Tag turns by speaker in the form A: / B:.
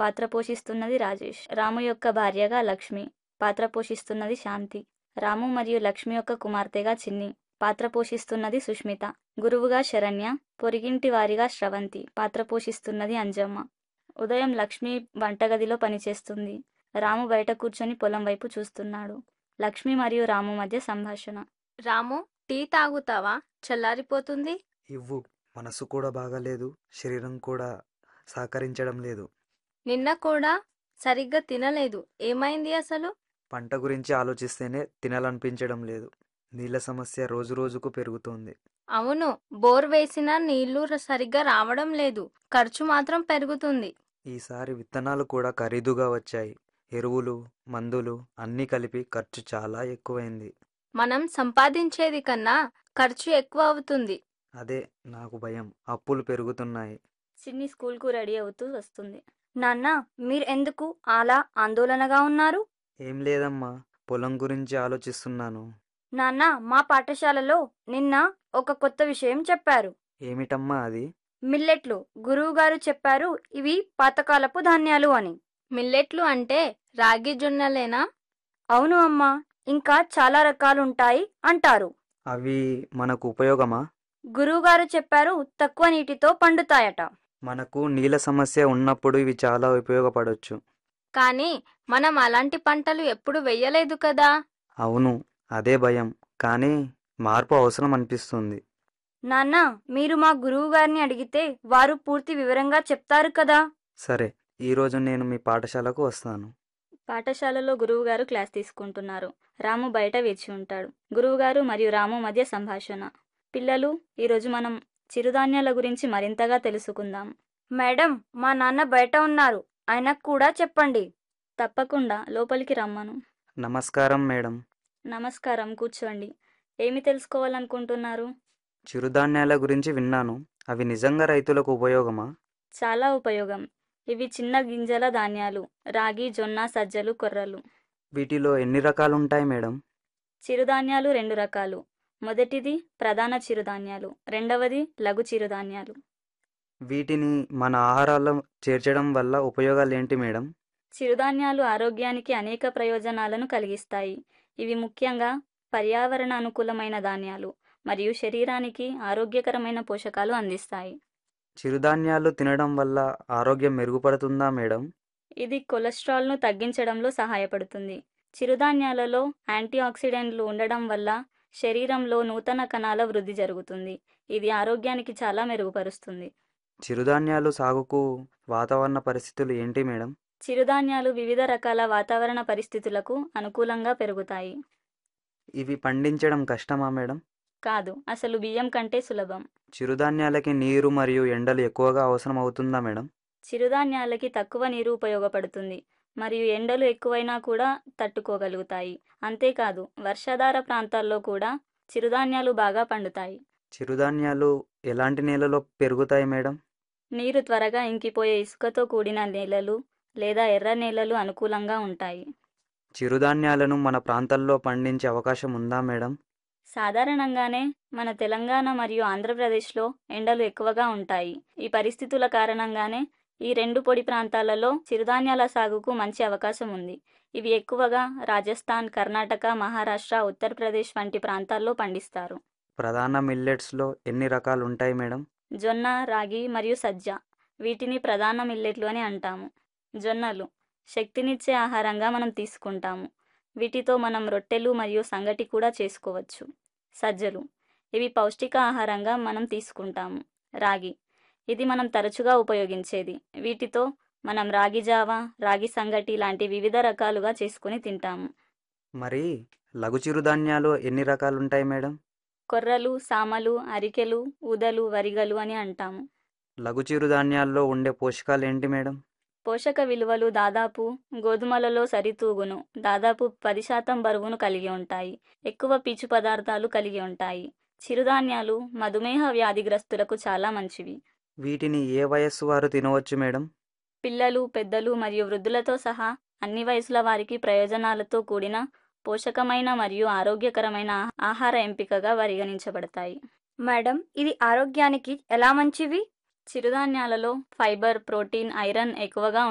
A: పాత్ర పోషిస్తున్నది రాజేష్ రాము యొక్క భార్యగా లక్ష్మి పాత్ర పోషిస్తున్నది శాంతి రాము మరియు లక్ష్మి యొక్క కుమార్తెగా చిన్ని పాత్ర పోషిస్తున్నది సుష్మిత గురువుగా శరణ్య పొరిగింటి వారిగా స్రవంతి పాత్ర పోషిస్తున్నది అంజమ్మ ఉదయం లక్ష్మి వంటగదిలో పనిచేస్తుంది రాము బయట కూర్చొని పొలం వైపు చూస్తున్నాడు లక్ష్మి మరియు రాము మధ్య సంభాషణ
B: రాము టీ తాగుతావా చల్లారిపోతుంది
C: ఇవ్వు మనసు కూడా బాగాలేదు శరీరం కూడా సహకరించడం లేదు
B: నిన్న కూడా సరిగ్గా తినలేదు ఏమైంది అసలు
C: పంట గురించి ఆలోచిస్తేనే తినాలనిపించడం లేదు నీళ్ళ సమస్య రోజు రోజుకు పెరుగుతోంది
B: అవును బోర్ వేసినా నీళ్లు ర- సరిగ్గా రావడం లేదు ఖర్చు మాత్రం పెరుగుతుంది
C: ఈసారి విత్తనాలు కూడా ఖరీదుగా వచ్చాయి ఎరువులు మందులు అన్నీ కలిపి ఖర్చు చాలా ఎక్కువైంది
B: మనం సంపాదించేది కన్నా ఖర్చు ఎక్కువ అవుతుంది
C: అదే నాకు భయం అప్పులు పెరుగుతున్నాయి
A: చిన్ని స్కూల్కు రెడీ అవుతూ వస్తుంది
D: నాన్న మీరు ఎందుకు అలా ఆందోళనగా ఉన్నారు
C: ఏం లేదమ్మా పొలం గురించి ఆలోచిస్తున్నాను
D: నాన్న మా పాఠశాలలో నిన్న ఒక కొత్త విషయం చెప్పారు
C: ఏమిటమ్మా అది
D: మిల్లెట్లు గురువు గారు చెప్పారు ఇవి పాతకాలపు ధాన్యాలు అని
B: మిల్లెట్లు అంటే రాగి జొన్నలేనా
D: అవును అమ్మా ఇంకా చాలా రకాలుంటాయి అంటారు
C: అవి మనకు ఉపయోగమా
D: గురువుగారు చెప్పారు తక్కువ నీటితో పండుతాయట
C: మనకు నీళ్ళ సమస్య ఉన్నప్పుడు ఇవి చాలా ఉపయోగపడొచ్చు
B: కానీ మనం అలాంటి పంటలు ఎప్పుడు వెయ్యలేదు కదా
C: అవును అదే భయం కానీ మార్పు అవసరం అనిపిస్తుంది
D: నాన్న మీరు మా గురువు గారిని అడిగితే వారు పూర్తి వివరంగా చెప్తారు కదా
C: సరే ఈరోజు నేను మీ పాఠశాలకు వస్తాను
A: పాఠశాలలో గురువుగారు క్లాస్ తీసుకుంటున్నారు రాము బయట వేచి ఉంటాడు గురువుగారు మరియు రాము మధ్య సంభాషణ పిల్లలు ఈరోజు మనం చిరుధాన్యాల గురించి మరింతగా తెలుసుకుందాం
D: మేడం మా నాన్న బయట ఉన్నారు ఆయనకు కూడా చెప్పండి
A: తప్పకుండా లోపలికి రమ్మను
C: నమస్కారం మేడం
A: నమస్కారం కూర్చోండి ఏమి తెలుసుకోవాలనుకుంటున్నారు
C: చిరుధాన్యాల గురించి విన్నాను అవి నిజంగా రైతులకు ఉపయోగమా
A: చాలా ఉపయోగం ఇవి చిన్న గింజల ధాన్యాలు రాగి జొన్న సజ్జలు కొర్రలు
C: వీటిలో ఎన్ని రకాలు ఉంటాయి మేడం
A: చిరుధాన్యాలు రెండు రకాలు మొదటిది ప్రధాన చిరుధాన్యాలు రెండవది లఘు చిరుధాన్యాలు
C: వీటిని మన ఆహారాల్లో చేర్చడం వల్ల ఉపయోగాలు ఏంటి మేడం
A: చిరుధాన్యాలు ఆరోగ్యానికి అనేక ప్రయోజనాలను కలిగిస్తాయి ఇవి ముఖ్యంగా పర్యావరణ అనుకూలమైన ధాన్యాలు మరియు శరీరానికి ఆరోగ్యకరమైన పోషకాలు అందిస్తాయి
C: చిరుధాన్యాలు తినడం వల్ల ఆరోగ్యం మెరుగుపడుతుందా మేడం
A: ఇది కొలెస్ట్రాల్ను తగ్గించడంలో సహాయపడుతుంది చిరుధాన్యాలలో యాంటీ ఆక్సిడెంట్లు ఉండడం వల్ల శరీరంలో నూతన కణాల వృద్ధి జరుగుతుంది ఇది ఆరోగ్యానికి చాలా మెరుగుపరుస్తుంది
C: చిరుధాన్యాలు సాగుకు వాతావరణ పరిస్థితులు ఏంటి మేడం
A: చిరుధాన్యాలు వివిధ రకాల వాతావరణ పరిస్థితులకు అనుకూలంగా పెరుగుతాయి
C: ఇవి పండించడం కష్టమా మేడం
A: కాదు అసలు బియ్యం కంటే సులభం
C: చిరుధాన్యాలకి నీరు మరియు ఎండలు ఎక్కువగా అవసరం అవుతుందా మేడం
A: చిరుధాన్యాలకి తక్కువ నీరు ఉపయోగపడుతుంది మరియు ఎండలు ఎక్కువైనా కూడా తట్టుకోగలుగుతాయి అంతేకాదు వర్షాధార ప్రాంతాల్లో కూడా చిరుధాన్యాలు బాగా పండుతాయి
C: చిరుధాన్యాలు ఎలాంటి నేలలో పెరుగుతాయి మేడం
A: నీరు త్వరగా ఇంకిపోయే ఇసుకతో కూడిన నేలలు లేదా ఎర్ర నేలలు అనుకూలంగా ఉంటాయి
C: చిరుధాన్యాలను మన ప్రాంతాల్లో పండించే అవకాశం ఉందా మేడం
A: సాధారణంగానే మన తెలంగాణ మరియు ఆంధ్రప్రదేశ్లో ఎండలు ఎక్కువగా ఉంటాయి ఈ పరిస్థితుల కారణంగానే ఈ రెండు పొడి ప్రాంతాలలో చిరుధాన్యాల సాగుకు మంచి అవకాశం ఉంది ఇవి ఎక్కువగా రాజస్థాన్ కర్ణాటక మహారాష్ట్ర ఉత్తరప్రదేశ్ వంటి ప్రాంతాల్లో పండిస్తారు
C: ప్రధాన మిల్లెట్స్లో ఎన్ని రకాలు ఉంటాయి మేడం
A: జొన్న రాగి మరియు సజ్జ వీటిని ప్రధాన మిల్లెట్లు అని అంటాము జొన్నలు శక్తినిచ్చే ఆహారంగా మనం తీసుకుంటాము వీటితో మనం రొట్టెలు మరియు సంగటి కూడా చేసుకోవచ్చు సజ్జలు ఇవి పౌష్టిక ఆహారంగా మనం తీసుకుంటాము రాగి ఇది మనం తరచుగా ఉపయోగించేది వీటితో మనం రాగి జావ రాగి సంగటి లాంటి వివిధ రకాలుగా చేసుకుని తింటాము
C: మరి లఘు చిరుధాన్యాలు ఎన్ని రకాలు ఉంటాయి మేడం
A: కొర్రలు సామలు అరికెలు ఊదలు వరిగలు అని అంటాము
C: లఘు చిరుధాన్యాల్లో ఉండే పోషకాలు ఏంటి మేడం
A: పోషక విలువలు దాదాపు గోధుమలలో సరితూగును దాదాపు పది శాతం బరువును కలిగి ఉంటాయి ఎక్కువ పీచు పదార్థాలు కలిగి ఉంటాయి చిరుధాన్యాలు మధుమేహ వ్యాధిగ్రస్తులకు చాలా మంచివి
C: వీటిని ఏ వయస్సు వారు తినవచ్చు మేడం
A: పిల్లలు పెద్దలు మరియు వృద్ధులతో సహా అన్ని వయసుల వారికి ప్రయోజనాలతో కూడిన పోషకమైన మరియు ఆరోగ్యకరమైన ఆహార ఎంపికగా పరిగణించబడతాయి
D: మేడం ఇది ఆరోగ్యానికి ఎలా మంచివి
A: చిరుధాన్యాలలో ఫైబర్ ప్రోటీన్ ఐరన్ ఎక్కువగా